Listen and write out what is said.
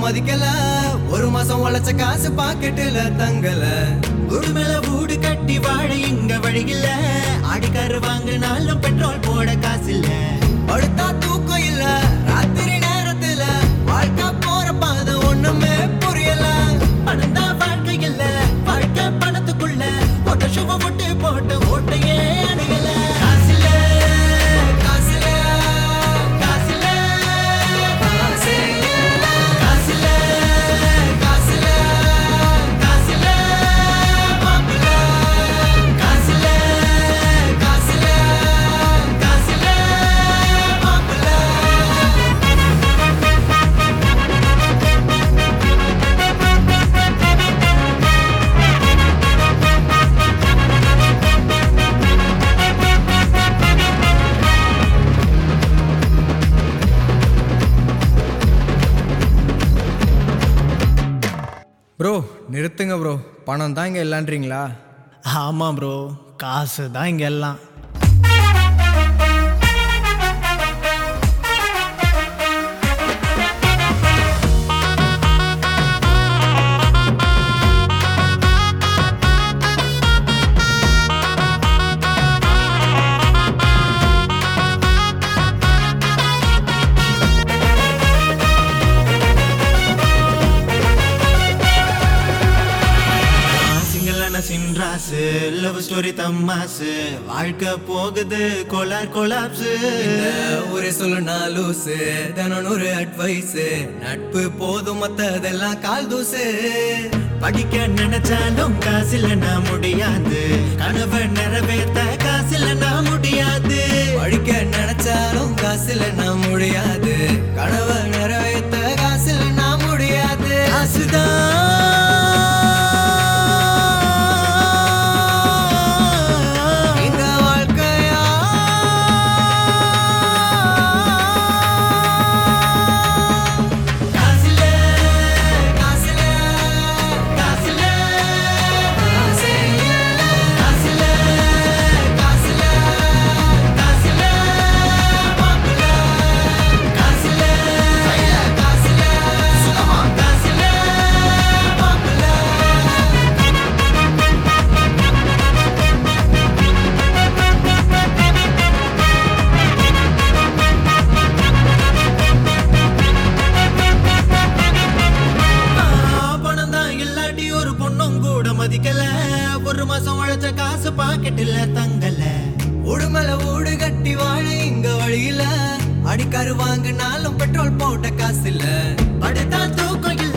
மதிக்கல ஒரு மாசம் உழைச்ச காசு பாக்கெட்டுல தங்கல வீடு மேல வீடு கட்டி வாழ இங்க வழி இல்ல அடிக்காரு வாங்கினாலும் பெட்ரோல் போட காசு இல்ல படுத்தா தூக்கம் இல்ல ராத்திரி நேரத்துல வாழ்க்கை போற பாதை ஒண்ணுமே புரியல பணம் தான் வாழ்க்கை இல்ல வாழ்க்கை பணத்துக்குள்ள ஓட்ட சுவ விட்டு போட்டு ஓட்டையே அடையல காசில்ல காசுல காசில்ல காசே இல்ல. காசில்ல காசுல காசில்ல மாப்பிள்ள. காசில்ல காசுல காசில்ல மாப்பிள்ள. ப்ரோ நிறுத்துங்க ப்ரோ பணம் தான் இங்கே இல்லைன்றீங்களா ஆமா ப்ரோ காசு தான் இங்க எல்லாம் சிங்களன சின்ராசு லவ் ஸ்டோரி தம்மாசு வாழ்க்கை போகுது கோலார் கொலாப்ஸு ஒரு சொல்லு லூசு தினம் ஒரு அட்வைஸ் நட்பு போதும் மத்ததெல்லாம் கால் தூசு படிக்க நினைச்சாலும் காசில் நான் முடியாது கனவை நிறைவேற்ற காசில் நான் முடியாது படிக்க நினைச்சாலும் காசுல நான் முடியாது கனவை நிறைவேற்ற காசுல நான் முடியாது காசுதான் இந்த வாழ்க்கையா காசில்ல காசுல காசில்ல காசே இல்ல. காசில்ல காசுல காசில்ல மாப்பிள்ள. காசில்ல கையில காசுல சுகமா காசில்ல மாப்பிள்ள. பணம் தான் இல்லாட்டி ஒரு பொண்ணும் கூட மதிக்கல ஒரு மாசம் உழைச்ச காசு பாக்கெட்டில் தங்கல உடுமல ஊடு கட்டி வாழ இங்க வழியில அடிக்காரு வாங்கினாலும் பெட்ரோல் போட்ட காசு இல்ல படுத்தா தூக்கம் இல்ல